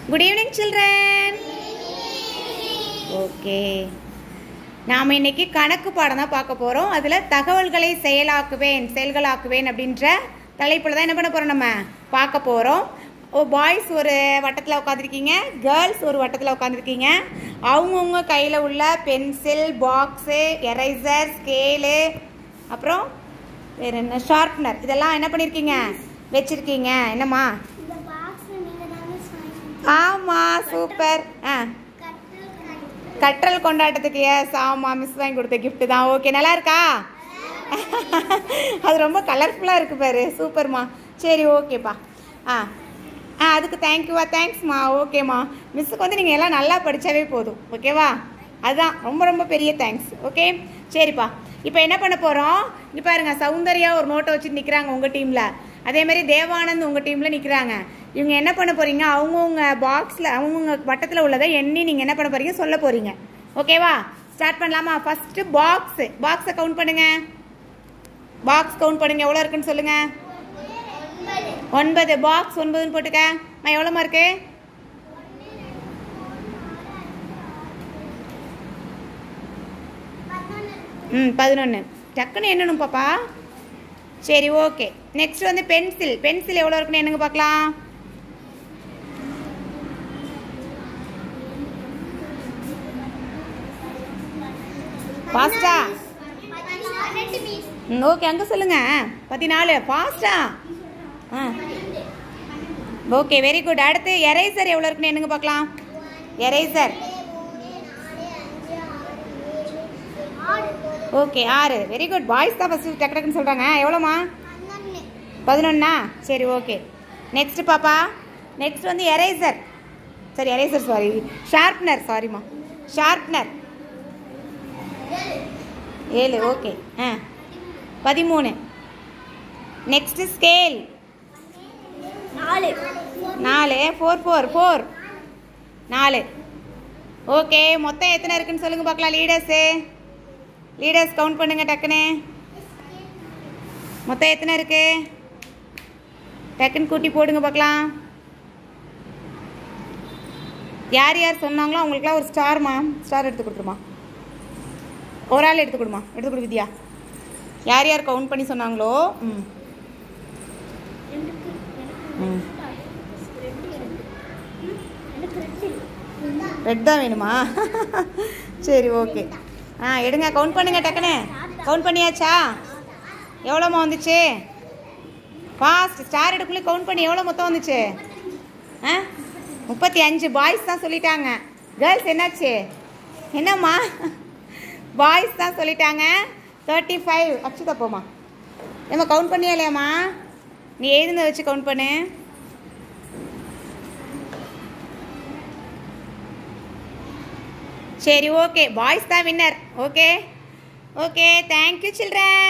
good evening children okay நாம் இன்னைக்கு கணக்கு பாடம் தான் பார்க்க போகிறோம் அதில் தகவல்களை செயலாக்குவேன் செயல்களாக்குவேன் அப்படின்ற தலைப்பில் தான் என்ன பண்ண போகிறோம் நம்ம பார்க்க போகிறோம் ஓ பாய்ஸ் ஒரு வட்டத்தில் உட்காந்துருக்கீங்க கேர்ள்ஸ் ஒரு வட்டத்தில் உட்காந்துருக்கீங்க அவங்கவுங்க கையில் உள்ள பென்சில் பாக்ஸு எரேசர் ஸ்கேலு அப்புறம் வேறு என்ன ஷார்ப்னர் இதெல்லாம் என்ன பண்ணியிருக்கீங்க வச்சுருக்கீங்க என்னம்மா இந்த பாக்ஸ் நீங்க தானே சாய்ச்சி ஆமாம் சூப்பர் ஆ கட்டல் காய் கற்றல் கொண்டாட்டத்துக்கு எஸ் ஆமாம் மிஸ் வாங்கி கொடுத்த gift தான் ஓகே நல்லா இருக்கா அது ரொம்ப கலர்ஃபுல்லாக இருக்கு பாரு சூப்பர்மா சரி ஓகேப்பா ஆ ஆ அதுக்கு தேங்க்யூவா தேங்க்ஸ்மா ஓகேம்மா மிஸ்ஸுக்கு வந்து நீங்கள் எல்லாம் நல்லா படித்தாவே போதும் ஓகேவா அதுதான் ரொம்ப ரொம்ப பெரிய தேங்க்ஸ் ஓகே சரிப்பா இப்போ என்ன பண்ண போகிறோம் இங்கே பாருங்க சௌந்தர்யா ஒரு நோட்டை வச்சுட்டு நிற்கிறாங்க உங்கள் டீமில் அதே மாதிரி தேவானந்த் உங்கள் டீமில் நிற்கிறாங்க இவங்க என்ன பண்ண போகிறீங்க அவங்கவுங்க பாக்ஸில் அவங்கவுங்க வட்டத்தில் உள்ளதை எண்ணி நீங்கள் என்ன பண்ண போகிறீங்க சொல்ல போகிறீங்க ஓகேவா ஸ்டார்ட் பண்ணலாமா ஃபஸ்ட்டு பாக்ஸு பாக்ஸை கவுண்ட் பண்ணுங்க பாக்ஸ் கவுண்ட் பண்ணுங்க எவ்வளோ இருக்குன்னு சொல்லுங்க ஒன்பது பாக்ஸ் ஒன்பதுன்னு போட்டுக்க அம்மா எவ்வளோமா இருக்கு ம் பதினொன்று டக்குன்னு எண்ணணும் பாப்பா சரி ஓகே நெக்ஸ்ட் வந்து பென்சில் பென்சில் எவ்வளோ இருக்குன்னு என்னங்க பார்க்கலாம் ஃபாஸ்டா பன்னெண்டு மீஸ் ம் ஓகே அங்கே சொல்லுங்க பதினாலு ஃபாஸ்டா ஆ ஓகே வெரி குட் அடுத்து எரேசர் எவ்வளோ இருக்குன்னு என்னங்க பார்க்கலாம் எரேசர் ஆறு ஓகே ஆறு வெரி குட் பாய்ஸ் தான் ஃபஸ்ட்டு டக்கு டக்குன்னு சொல்கிறாங்க எவ்வளோமா பன்னெண்டு பதினொன்னா சரி ஓகே நெக்ஸ்ட் பாப்பா நெக்ஸ்ட் வந்து எரேசர் சரி எரேசர் சாரி ஷார்ப்னர் சாரிம்மா ஷார்ப்னர் ஏழு ஓகே ஆ பதிமூணு நெக்ஸ்ட் ஸ்கேல் நாலு நாலு ஃபோர் ஃபோர் ஃபோர் நாலு ஓகே மொத்தம் எத்தனை இருக்குன்னு சொல்லுங்க பார்க்கலாம் லீடர்ஸு லீடர்ஸ் கவுண்ட் பண்ணுங்க டக்குன்னு மொத்தம் எத்தனை இருக்கு டக்குன்னு கூட்டி போடுங்க பார்க்கலாம் யார் யார் சொன்னாங்களோ அவங்களுக்குலாம் ஒரு ஸ்டார்மா ஸ்டார் எடுத்து கொடுத்துருமா ஒரு ஆள் எடுத்து கொடுமா எடுத்து கொடு வித்யா யார் யார் கவுண்ட் பண்ணி சொன்னாங்களோ ம் ம் ரெட் தான் வேணுமா சரி ஓகே ஆ எடுங்க கவுண்ட் பண்ணுங்க டக்குன்னு கவுண்ட் பண்ணியாச்சா எவ்வளோமா வந்துச்சு ஃபாஸ்ட் ஸ்டார் எடுக்குள்ளே கவுண்ட் பண்ணி எவ்வளோ மொத்தம் வந்துச்சு ஆ முப்பத்தி அஞ்சு பாய்ஸ் தான் சொல்லிட்டாங்க கேர்ள்ஸ் என்னாச்சு என்னம்மா பாய்ஸ் தான் சொல்லிட்டாங்க தேர்ட்டி ஃபைவ் அச்சுதா போமா ஏம்மா கவுண்ட் பண்ணியா இல்லையாம்மா நீ எழுதுனதை வச்சு கவுண்ட் பண்ணு சரி ஓகே பாய்ஸ் தான் winner okay okay thank you children